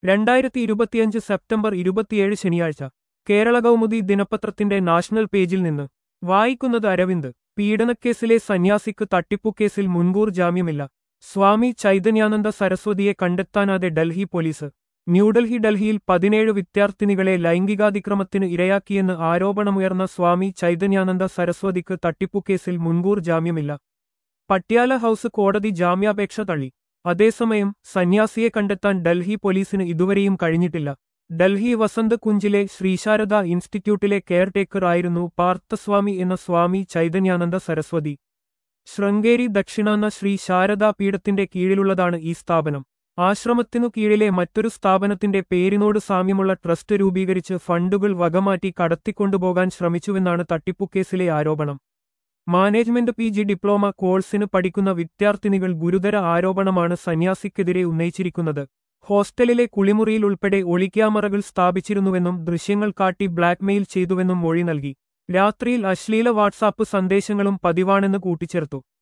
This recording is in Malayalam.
രണ്ടായിരത്തി ഇരുപത്തിയഞ്ച് സെപ്റ്റംബർ ഇരുപത്തിയേഴ് ശനിയാഴ്ച കേരള കൗമുദി ദിനപത്രത്തിന്റെ നാഷണൽ പേജിൽ നിന്ന് വായിക്കുന്നത് അരവിന്ദ് പീഡനക്കേസിലെ സന്യാസിക്ക് തട്ടിപ്പുക്കേസിൽ മുൻകൂർ ജാമ്യമില്ല സ്വാമി ചൈതന്യാനന്ദ സരസ്വതിയെ കണ്ടെത്താനാതെ ഡൽഹി പോലീസ് ന്യൂഡൽഹി ഡൽഹിയിൽ പതിനേഴ് വിദ്യാർത്ഥിനികളെ ലൈംഗികാതിക്രമത്തിന് ഇരയാക്കിയെന്ന് ആരോപണമുയർന്ന സ്വാമി ചൈതന്യാനന്ദ സരസ്വതിക്ക് തട്ടിപ്പുക്കേസിൽ മുൻകൂർ ജാമ്യമില്ല പട്യാല ഹൌസ് കോടതി ജാമ്യാപേക്ഷ തള്ളി അതേസമയം സന്യാസിയെ കണ്ടെത്താൻ ഡൽഹി പോലീസിന് ഇതുവരെയും കഴിഞ്ഞിട്ടില്ല ഡൽഹി വസന്ത് കുഞ്ചിലെ ശ്രീശാരദ ഇൻസ്റ്റിറ്റ്യൂട്ടിലെ കെയർടേക്കർ ആയിരുന്നു പാർത്ഥസ്വാമി എന്ന സ്വാമി ചൈതന്യാനന്ദ സരസ്വതി ശൃംഗേരി ദക്ഷിണാന്ന ശ്രീ ശാരദാ പീഠത്തിന്റെ കീഴിലുള്ളതാണ് ഈ സ്ഥാപനം ആശ്രമത്തിനു കീഴിലെ മറ്റൊരു സ്ഥാപനത്തിന്റെ പേരിനോട് സാമ്യമുള്ള ട്രസ്റ്റ് രൂപീകരിച്ച് ഫണ്ടുകൾ വകമാറ്റി കടത്തിക്കൊണ്ടുപോകാൻ ശ്രമിച്ചുവെന്നാണ് തട്ടിപ്പുക്കേസിലെ ആരോപണം മാനേജ്മെന്റ് പി ജി ഡിപ്ലോമ കോഴ്സിന് പഠിക്കുന്ന വിദ്യാർത്ഥിനികൾ ഗുരുതര ആരോപണമാണ് സന്യാസിക്കെതിരെ ഉന്നയിച്ചിരിക്കുന്നത് ഹോസ്റ്റലിലെ കുളിമുറിയിൽ ഉൾപ്പെടെ ഒളിക്യാമറകൾ സ്ഥാപിച്ചിരുന്നുവെന്നും ദൃശ്യങ്ങൾ കാട്ടി ബ്ലാക്ക്മെയിൽ ചെയ്തുവെന്നും മൊഴി നൽകി രാത്രിയിൽ അശ്ലീല വാട്സാപ്പ് സന്ദേശങ്ങളും പതിവാണെന്ന് കൂട്ടിച്ചേർത്തു